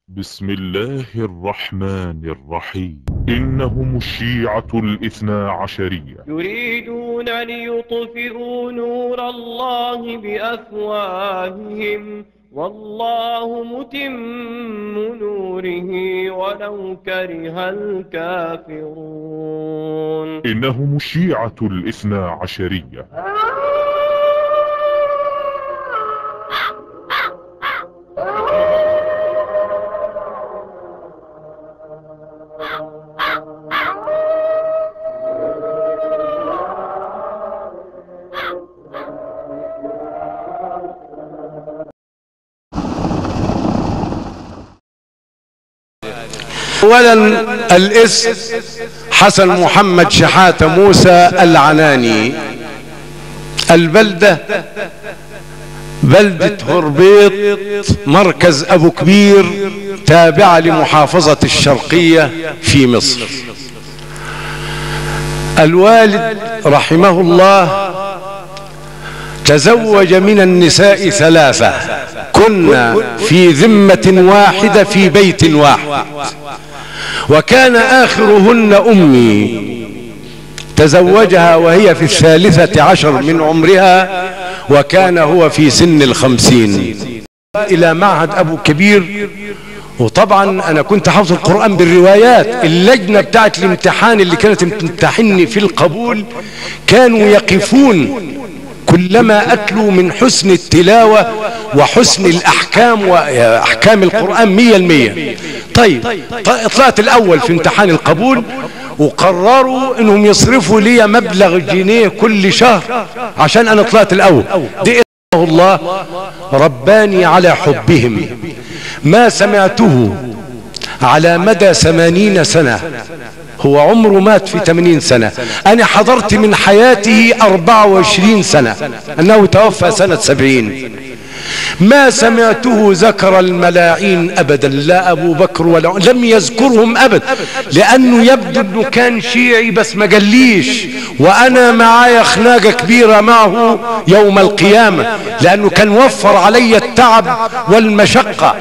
بسم الله الرحمن الرحيم إنهم الشيعة الاثنا عشرية يريدون ليطفئوا نور الله بأفواههم والله متم نوره ولو كره الكافرون إنهم الشيعة الاثنا عشرية اولا الاسم حسن محمد شحاتة موسى العناني البلدة بلدة هربيط مركز ابو كبير تابعة لمحافظة الشرقية في مصر الوالد رحمه الله تزوج من النساء ثلاثة كنا في ذمة واحدة في بيت واحد وكان آخرهن أمي تزوجها وهي في الثالثة عشر من عمرها وكان هو في سن الخمسين إلى معهد أبو كبير وطبعا انا كنت حافظ القرآن بالروايات اللجنة بتاعت الامتحان اللي كانت تمتحني في القبول كانوا يقفون كلما أتلوا من حسن التلاوة وحسن الأحكام وأحكام القرآن مية المية طيب طلعت الأول في امتحان القبول وقرروا انهم يصرفوا لي مبلغ جنيه كل شهر عشان انا طلعت الاول دي الله رباني على حبهم ما سمعته على مدى ثمانين سنة هو عمره مات في 80 سنة انا حضرت من حياته 24 سنة انه توفى سنة 70 ما سمعته ذكر الملاعين ابدا لا ابو بكر ولا لم يذكرهم ابدا لانه يبدو انه كان شيعي بس ما قاليش وانا معايا خناقة كبيرة معه يوم القيامة لانه كان وفر علي التعب والمشقة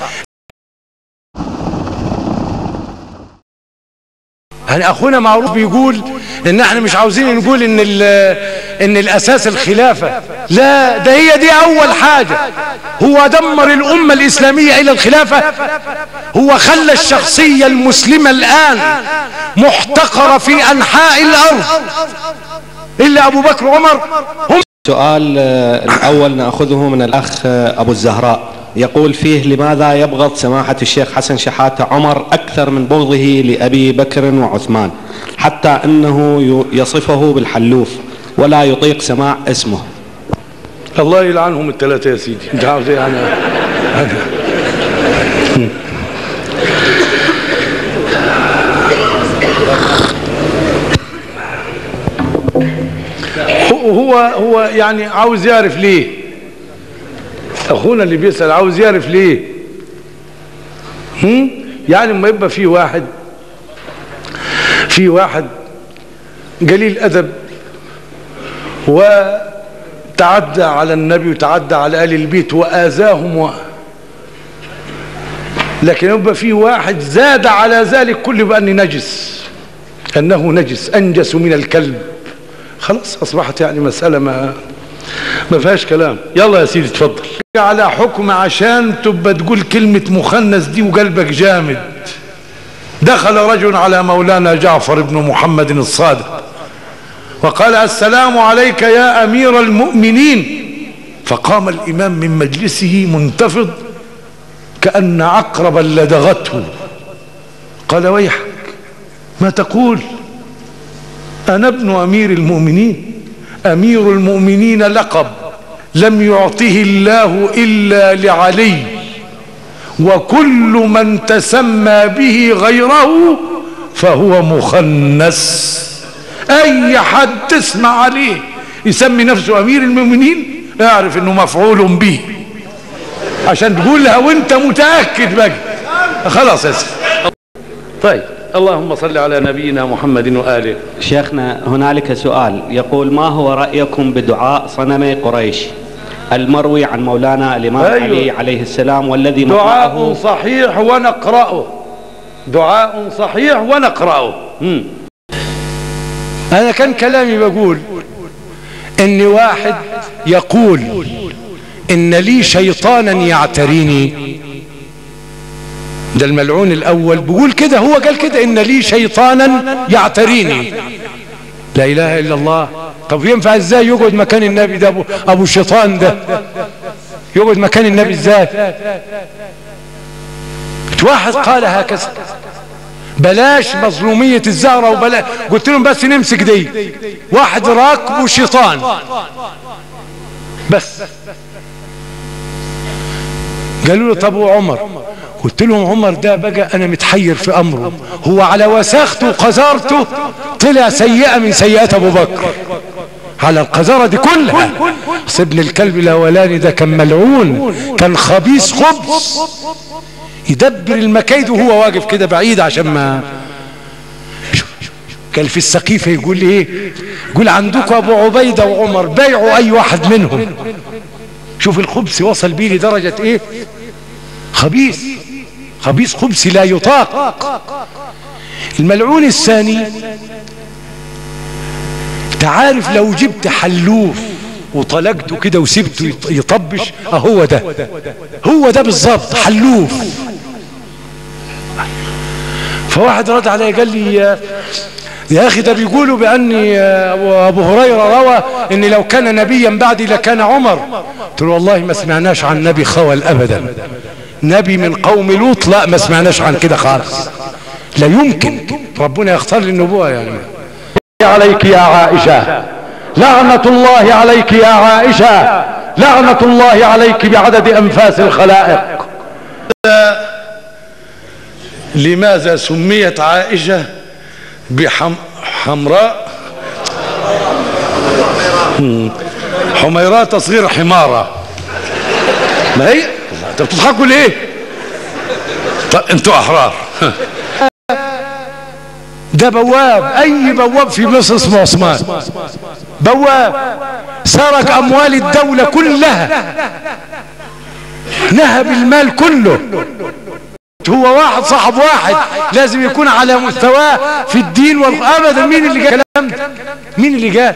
يعني اخونا معروف بيقول ان احنا مش عاوزين نقول ان ان الاساس الخلافة لا ده هي دي اول حاجة هو دمر الامة الاسلامية الى الخلافة هو خلى الشخصية المسلمة الان محتقرة في انحاء الارض الا ابو بكر وعمر هم السؤال الاول ناخذه من الاخ ابو الزهراء يقول فيه لماذا يبغض سماحة الشيخ حسن شحاتة عمر أكثر من بغضه لأبي بكر وعثمان حتى أنه يصفه بالحلوف ولا يطيق سماع اسمه الله يلعنهم الثلاثة يا سيدي انت عاوز ايه انا هو هو يعني عاوز يعرف ليه اخونا اللي بيسأل عاوز يعرف ليه هم؟ يعني ما يبقى في واحد في واحد قليل ادب وتعدى على النبي وتعدى على آل البيت وآذاهم و... لكن يبقى في واحد زاد على ذلك كله بأني نجس أنه نجس أنجس من الكلب خلاص أصبحت يعني مسألة ما ما فيهاش كلام يلا يا سيدي تفضل على حكم عشان تبقى تقول كلمة مخنث دي وقلبك جامد دخل رجل على مولانا جعفر بن محمد الصادق وقال السلام عليك يا أمير المؤمنين فقام الإمام من مجلسه منتفض كأن عقربا لدغته قال ويحك ما تقول أنا ابن أمير المؤمنين أمير المؤمنين لقب لم يعطه الله إلا لعلي وكل من تسمى به غيره فهو مخنث اي حد تسمع عليه يسمي نفسه امير المؤمنين اعرف انه مفعول به عشان تقولها وانت متأكد بقى خلاص يا سيدي طيب اللهم صل على نبينا محمد وآله شيخنا هنالك سؤال يقول ما هو رأيكم بدعاء صنم قريش المروي عن مولانا الإمام أيوه. علي عليه السلام والذي دعاء مطلعه صحيح ونقرأه دعاء صحيح ونقرأه مم. أنا كان كلامي بقول إن واحد يقول إن لي شيطانا يعتريني ده الملعون الأول بيقول كده هو قال كده إن لي شيطانا يعتريني لا إله إلا الله طب ينفع إزاي يقعد مكان النبي ده أبو, أبو الشيطان ده يقعد مكان النبي إزاي واحد قال هكذا بلاش مظلومية الزهرة وبلا قلت لهم بس نمسك دي واحد راكبه شيطان بس قالوا له طب وعمر قلت لهم عمر ده بقى انا متحير في امره هو على وساخته وقذارته طلع سيئة من سيئات ابو بكر على القذارة دي كلها أصل ابن الكلب الاولاني ده كان ملعون كان خبيث خبث يدبر المكايد وهو واقف كده بعيد عشان ما كان في السقيفة يقول لي ايه يقول عندكم ابو عبيدة وعمر بيعوا اي واحد منهم شوف الخبث وصل بيه لدرجة ايه خبيث خبيث خبث لا يطاق الملعون الثاني تعارف لو جبت حلوف وطلقته كده وسبته يط- يطبش اهو ده هو ده بالظبط حلوف فواحد رد علي قال لي يا- يا اخي ده بيقولوا باني آه، ابو هريره روى ان لو كان نبيا بعدي لكان عمر قلت له والله ما سمعناش عن نبي خول ابدا نبي من قوم لوط لا ما سمعناش عن كده خالص لا يمكن ربنا يختار لي النبوه يعني عليك يا عائشه لعنه الله عليك يا عائشه لعنه الله عليك بعدد انفاس الخلائق لماذا سميت عائشة بحمراء حميراء تصغير حمارة ما هي انت بتضحكوا ليه طب انتوا احرار ده بواب اي بواب في مصر اسمه عثمان بواب سرق اموال الدولة كلها نهب المال كله هو واحد صاحب واحد لازم يكون على مستواه في الدين والابدا مين اللي قال الكلام ده مين اللي قال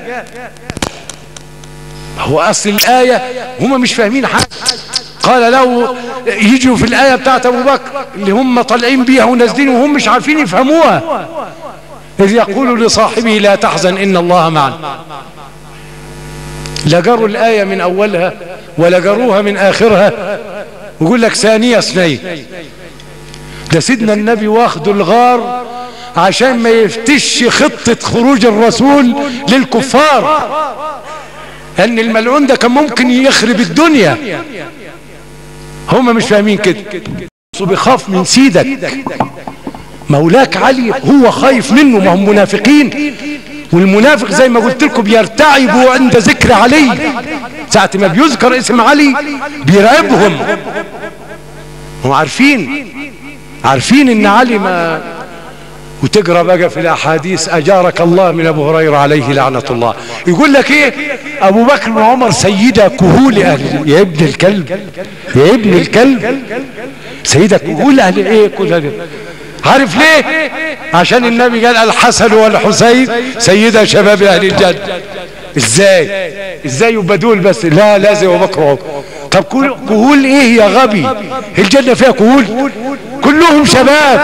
هو اصل الايه هم مش فاهمين حاجه قال له يجوا في الايه بتاعت ابو بكر اللي هم طالعين بيها ونازلين وهم مش عارفين يفهموها اذ يقول لصاحبه لا تحزن ان الله معنا لا قروا الايه من اولها ولا قروها من اخرها ويقول لك ثانيه اثنين ده سيدنا النبي واخده الغار عشان ما يفتش خطة خروج الرسول للكفار ان الملعون ده كان ممكن يخرب الدنيا هم مش فاهمين كده بيخاف من سيدك مولاك علي هو خايف منه ما هم منافقين والمنافق زي ما قلت لكم بيرتعب عند ذكر علي ساعة ما بيذكر اسم علي بيرعبهم هم عارفين عارفين ان علي ما وتقرا بقى في الاحاديث اجارك الله من ابو هريره عليه لعنه الله يقول لك ايه ابو بكر وعمر سيدا كهول اهل يا ابن الكلب يا ابن الكلب سيدا كهول اهل ايه كل هذا عارف ليه عشان النبي قال الحسن والحسين سيدا شباب اهل الجنه ازاي ازاي يبقى دول بس لا لازم ابو بكر وعمر طب كل- كهول ايه يا غبي الجنه فيها كهول كلهم شباب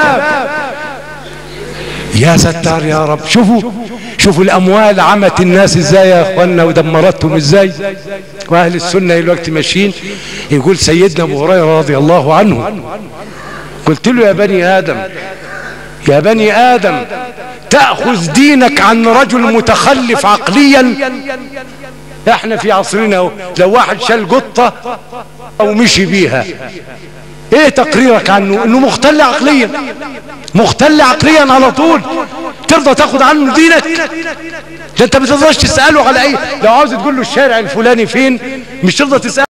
يا ستار يا رب شوفوا شوفوا الاموال عمت الناس ازاي يا اخوانا ودمرتهم ازاي واهل السنه دلوقتي ماشيين يقول سيدنا ابو هريره رضي الله عنه قلت له يا بني ادم يا بني ادم تاخذ دينك عن رجل متخلف عقليا احنا في عصرنا اهو لو واحد شال قطه او مشي بيها ايه تقريرك عنه انه مختل عقليا مختل عقليا على طول ترضى تاخد عنه دينك ده انت ما تقدرش تساله على اي لو عاوز تقول له الشارع الفلاني فين مش ترضى تساله